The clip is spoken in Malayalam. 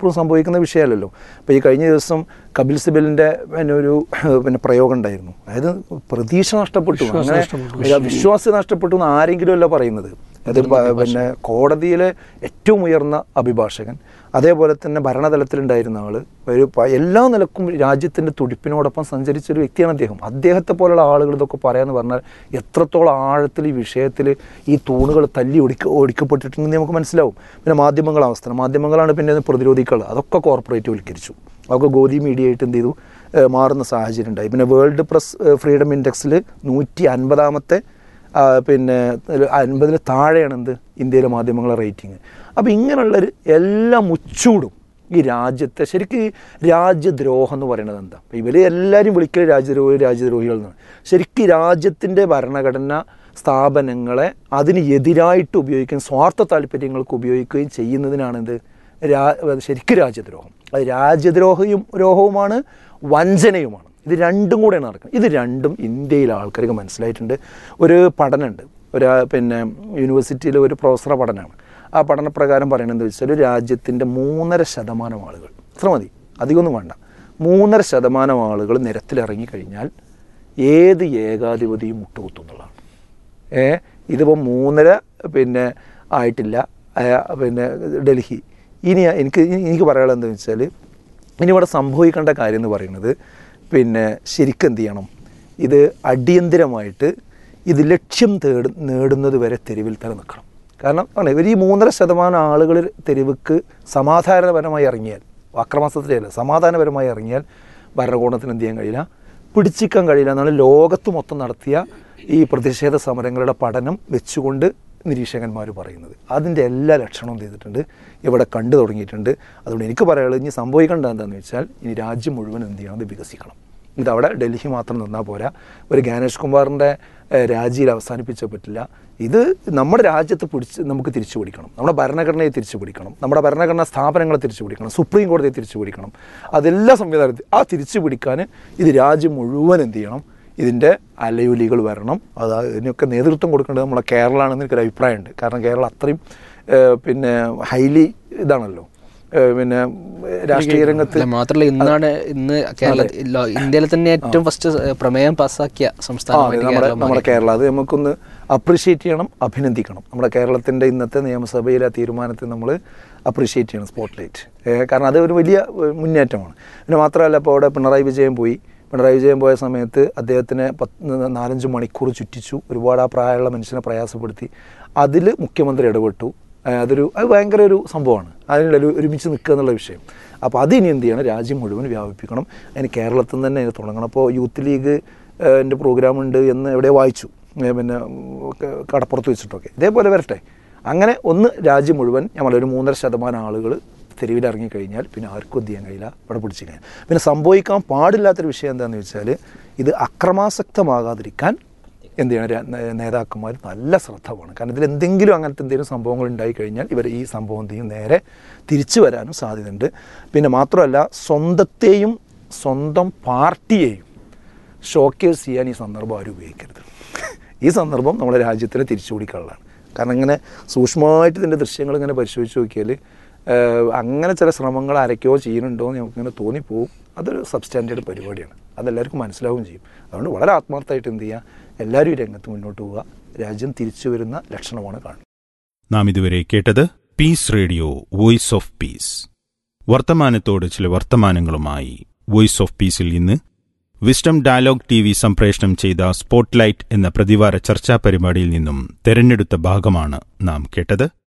എപ്പോഴും സംഭവിക്കുന്ന വിഷയമല്ലല്ലോ അപ്പോൾ ഈ കഴിഞ്ഞ ദിവസം കപിൽ സിബലിൻ്റെ പിന്നെ ഒരു പിന്നെ പ്രയോഗം ഉണ്ടായിരുന്നു അതായത് പ്രതീക്ഷ നഷ്ടപ്പെട്ടു അങ്ങനെ വിശ്വാസം നഷ്ടപ്പെട്ടു എന്ന് ആരെങ്കിലും അല്ല പറയുന്നത് അത് പ- പിന്നെ കോടതിയിലെ ഏറ്റവും ഉയർന്ന അഭിഭാഷകൻ അതേപോലെ തന്നെ ഭരണതലത്തിലുണ്ടായിരുന്ന ആൾ ഒരു പ- എല്ലാ നിലക്കും രാജ്യത്തിൻ്റെ തുടിപ്പിനോടൊപ്പം സഞ്ചരിച്ച ഒരു വ്യക്തിയാണ് അദ്ദേഹം അദ്ദേഹത്തെ പോലുള്ള ആളുകൾ ഇതൊക്കെ പറയാന്ന് പറഞ്ഞാൽ എത്രത്തോളം ആഴത്തിൽ ഈ വിഷയത്തിൽ ഈ തൂണുകൾ തല്ലി ഒടിക്ക ഒടിക്കപ്പെട്ടിട്ടുണ്ടെന്ന് നമുക്ക് മനസ്സിലാവും പിന്നെ മാധ്യമങ്ങൾ അവസ്ഥ മാധ്യമങ്ങളാണ് പിന്നെ ഇത് പ്രതിരോധിക്കുള്ളത് അതൊക്കെ കോർപ്പറേറ്റ് വൽക്കരിച്ചു അതൊക്കെ ഗോദി മീഡിയ ആയിട്ട് എന്ത് ചെയ്തു ഏഹ് മാറുന്ന സാഹചര്യം ഉണ്ടായി പിന്നെ വേൾഡ് പ്രസ് ഫ്രീഡം ഇൻഡെക്സിൽ നൂറ്റി അൻപതാമത്തെ ആ, പിന്നെ അൻപതിൽ താഴെയാണ് എന്ത് ഇന്ത്യയിലെ മാധ്യമങ്ങളെ റേറ്റിംഗ് അപ്പോൾ ഇങ്ങനെയുള്ളൊരു എല്ലാ മുച്ചൂടും ഈ രാജ്യത്തെ ശരിക്കും ഈ രാജ്യദ്രോഹം എന്ന് പറയുന്നത് എന്താ അപ്പോൾ ഇവർ എല്ലാവരും വിളിക്കൽ രാജ്യദ്രോഹി രാജ്യദ്രോഹികൾ എന്നാണ് ശരിക്കും രാജ്യത്തിൻ്റെ ഭരണഘടന സ്ഥാപനങ്ങളെ അതിന് എതിരായിട്ട് ഉപയോഗിക്കുകയും സ്വാർത്ഥ താല്പര്യങ്ങൾക്ക് ഉപയോഗിക്കുകയും ചെയ്യുന്നതിനാണ് എന്ത് രാ ശരിക്കും രാജ്യദ്രോഹം അത് രാജ്യദ്രോഹവും ദ്രോഹവുമാണ് വഞ്ചനയുമാണ് ഇത് രണ്ടും കൂടെയാണ് നടക്കുന്നത് ഇത് രണ്ടും ഇന്ത്യയിലെ ആൾക്കാർക്ക് മനസ്സിലായിട്ടുണ്ട് ഒരു പഠനമുണ്ട് ഒരു പിന്നെ യൂണിവേഴ്സിറ്റിയിലെ ഒരു പ്രൊഫസറുടെ പഠനമാണ് ആ പഠനപ്രകാരം പറയുന്നത് എന്താ വെച്ചാൽ രാജ്യത്തിൻ്റെ മൂന്നര ശതമാനം ആളുകൾ അത്ര മതി അധികമൊന്നും വേണ്ട മൂന്നര ശതമാനം ആളുകൾ നിരത്തിലിറങ്ങി കഴിഞ്ഞാൽ ഏത് ഏകാധിപതിയും മുട്ടുകുത്തും എന്നുള്ളതാണ് ഏ ഇതിപ്പോൾ മൂന്നര പിന്നെ ആയിട്ടില്ല ആ, പിന്നെ ഡൽഹി ഇനി എനിക്ക് എനിക്ക് പറയാനുള്ളത് എന്താണെന്ന് വെച്ചാൽ ഇനി ഇവിടെ സംഭവിക്കേണ്ട കാര്യം എന്ന് പറയുന്നത് പിന്നെ ശരിക്കും എന്ത് ചെയ്യണം ഇത് അടിയന്തിരമായിട്ട് ഇത് ലക്ഷ്യം തേട് നേടുന്നത് വരെ തെരുവിൽ തന്നെ നിൽക്കണം കാരണം ആണ് ഇവർ ഈ മൂന്നര ശതമാനം ആളുകൾ തെരുവുക്ക് സമാധാനപരമായി ഇറങ്ങിയാൽ അക്രമാസത്തിലല്ല സമാധാനപരമായി ഇറങ്ങിയാൽ ഭരണകൂടത്തിന് എന്ത് ചെയ്യാൻ കഴിയില്ല പിടിച്ചിക്കാൻ കഴിയില്ല എന്നാണ് ലോകത്ത് മൊത്തം നടത്തിയ ഈ പ്രതിഷേധ സമരങ്ങളുടെ പഠനം വെച്ചുകൊണ്ട് നിരീക്ഷകന്മാർ പറയുന്നത് അതിൻ്റെ എല്ലാ ലക്ഷണവും ചെയ്തിട്ടുണ്ട് ഇവിടെ കണ്ടു തുടങ്ങിയിട്ടുണ്ട് അതുകൊണ്ട് എനിക്ക് പറയാനുള്ളത് ഇനി സംഭവിക്കേണ്ടത് എന്താണെന്ന് വെച്ചാൽ ഇനി രാജ്യം മുഴുവൻ എന്ത് ചെയ്യണം അത് വികസിക്കണം ഇതവിടെ ഡൽഹി മാത്രം നിന്നാൽ പോരാ ഒരു ഗാനേഷ് കുമാറിൻ്റെ ഏഹ്, രാജിയിൽ അവസാനിപ്പിച്ചാൽ പറ്റില്ല ഇത് നമ്മുടെ രാജ്യത്ത് പിടിച്ച് നമുക്ക് തിരിച്ചു പിടിക്കണം നമ്മുടെ ഭരണഘടനയെ തിരിച്ചു പിടിക്കണം നമ്മുടെ ഭരണഘടനാ സ്ഥാപനങ്ങളെ തിരിച്ചു പിടിക്കണം സുപ്രീം കോടതിയെ തിരിച്ചു പിടിക്കണം അതെല്ലാ സംവിധാനത്തിൽ ആ തിരിച്ചു പിടിക്കാൻ ഇത് രാജ്യം മുഴുവൻ എന്ത് ചെയ്യണം ഇതിൻ്റെ അലയൊലികൾ വരണം അത് ഇതിനൊക്കെ നേതൃത്വം കൊടുക്കേണ്ടത് നമ്മളെ കേരളമാണെന്ന് എനിക്കൊരു അഭിപ്രായമുണ്ട് കാരണം കേരളം അത്രയും ഏഹ്, പിന്നെ ഹൈലി ഇതാണല്ലോ ഏഹ്, പിന്നെ രാഷ്ട്രീയ രംഗത്ത് അല്ല മാത്രമല്ല ഇന്നാണ് ഇന്ന് കേരള ലോ- ഇന്ത്യയിലെ തന്നെ ഏറ്റവും ഫസ്റ്റ് പ്രമേയം പാസ്സാക്കിയ ആ, അതെ, സംസ്ഥാനമായിട്ട് നമ്മുടെ കേരളം നമ്മുടെ മാറി. കേരളം അത് നമുക്കൊന്ന് അപ്രീഷിയേറ്റ് ചെയ്യണം അഭിനന്ദിക്കണം നമ്മുടെ കേരളത്തിൻ്റെ ഇന്നത്തെ നിയമസഭയിലെ ആ തീരുമാനത്തെ നമ്മൾ അപ്രീഷിയേറ്റ് ചെയ്യണം സ്പോട്ട് ലൈറ്റ് കാരണം അത് ഒരു വലിയ ഏഹ്, മുന്നേറ്റമാണ് പിന്നെ മാത്രമല്ല ഇപ്പോൾ അവിടെ പിണറായി വിജയൻ പോയി പിണറായി വിജയൻ പോയ സമയത്ത് അദ്ദേഹത്തിനെ പത്ത് നാലഞ്ച് മണിക്കൂർ ചുറ്റിച്ചു ഒരുപാട് ആ പ്രായമുള്ള മനുഷ്യനെ പ്രയാസപ്പെടുത്തി അതിൽ മുഖ്യമന്ത്രി ഇടപെട്ടു ഏഹ് അതൊരു അത് ഭയങ്കര ഒരു സംഭവമാണ് അതിനുള്ള ഒരു ഒരുമിച്ച് നിൽക്കുക എന്നുള്ള വിഷയം അപ്പോൾ അത് ഇനി എന്ത് ചെയ്യണം രാജ്യം മുഴുവൻ വ്യാപിപ്പിക്കണം അതിന് കേരളത്തിൽ നിന്ന് തന്നെ അതിന് തുടങ്ങണം അപ്പോൾ യൂത്ത് ലീഗ് ഏഹ് എൻ്റെ പ്രോഗ്രാം ഉണ്ട് എന്ന് എവിടെ വായിച്ചു ഏഹ് പിന്നെ ഉം, ക- കടപ്പുറത്ത് വെച്ചിട്ടൊക്കെ ഇതേപോലെ വരട്ടെ അങ്ങനെ ഒന്ന് രാജ്യം മുഴുവൻ നമ്മൾ ഒരു മൂന്നര ശതമാനം ആളുകൾ തെരുവിലിറങ്ങി കഴിഞ്ഞാൽ പിന്നെ ആർക്കും എന്ത് ചെയ്യാൻ കഴിയില്ല ഇവിടെ പിടിച്ചു കഴിഞ്ഞാൽ പിന്നെ സംഭവിക്കാൻ പാടില്ലാത്തൊരു വിഷയം എന്താണെന്ന് വെച്ചാൽ ഇത് അക്രമാസക്തമാകാതിരിക്കാൻ എന്ത് ചെയ്യണം രാ- നേ- നേതാക്കന്മാർ നല്ല ശ്രദ്ധ വേണം കാരണം ഇതിൽ എന്തെങ്കിലും അങ്ങനത്തെ എന്തെങ്കിലും സംഭവങ്ങൾ ഉണ്ടായി കഴിഞ്ഞാൽ ഇവർ ഈ സംഭവം എന്ത് ചെയ്യും നേരെ തിരിച്ചു വരാനും സാധ്യതയുണ്ട് പിന്നെ മാത്രമല്ല സ്വന്തത്തെയും സ്വന്തം പാർട്ടിയെയും ഷോക്കേസ് ചെയ്യാൻ ഈ സന്ദർഭം ആരും ഉപയോഗിക്കരുത് ഈ സന്ദർഭം നമ്മുടെ രാജ്യത്തിന് തിരിച്ചു പിടിക്കാനുള്ളതാണ് കാരണം ഇങ്ങനെ സൂക്ഷ്മമായിട്ട് ഇതിൻ്റെ ദൃശ്യങ്ങൾ ഇങ്ങനെ പരിശോധിച്ച് നോക്കിയാൽ ഏഹ്, അങ്ങനെ ചില ശ്രമങ്ങൾ ആരൊക്കെയോ ചെയ്യുന്നുണ്ടോ എന്ന് നമുക്കിങ്ങനെ തോന്നിപ്പോവും അതൊരു സബ്സ്റ്റാൻഡേർഡ് പരിപാടിയാണ് അതെല്ലാവർക്കും മനസ്സിലാവുകയും ചെയ്യും അതുകൊണ്ട് വളരെ ആത്മാർത്ഥമായിട്ട് എന്ത് ചെയ്യുക എല്ലാവരും ഈ രംഗത്ത് മുന്നോട്ട് പോവുക രാജ്യം തിരിച്ചു വരുന്ന ലക്ഷണമാണ് കാണുന്നത് നാം ഇതുവരെ കേട്ടത് Peace Radio voice of peace വർത്തമാനത്തോട് ചില വർത്തമാനങ്ങളുമായി വോയിസ് ഓഫ് പീസിൽ ഇന്ന് വിസ്ഡം ഡയലോഗ് ടി വി സംപ്രേഷണം ചെയ്ത സ്പോട്ട്ലൈറ്റ് എന്ന പ്രതിവാര ചർച്ചാ പരിപാടിയിൽ നിന്നും തെരഞ്ഞെടുത്ത ഭാഗമാണ് നാം കേട്ടത്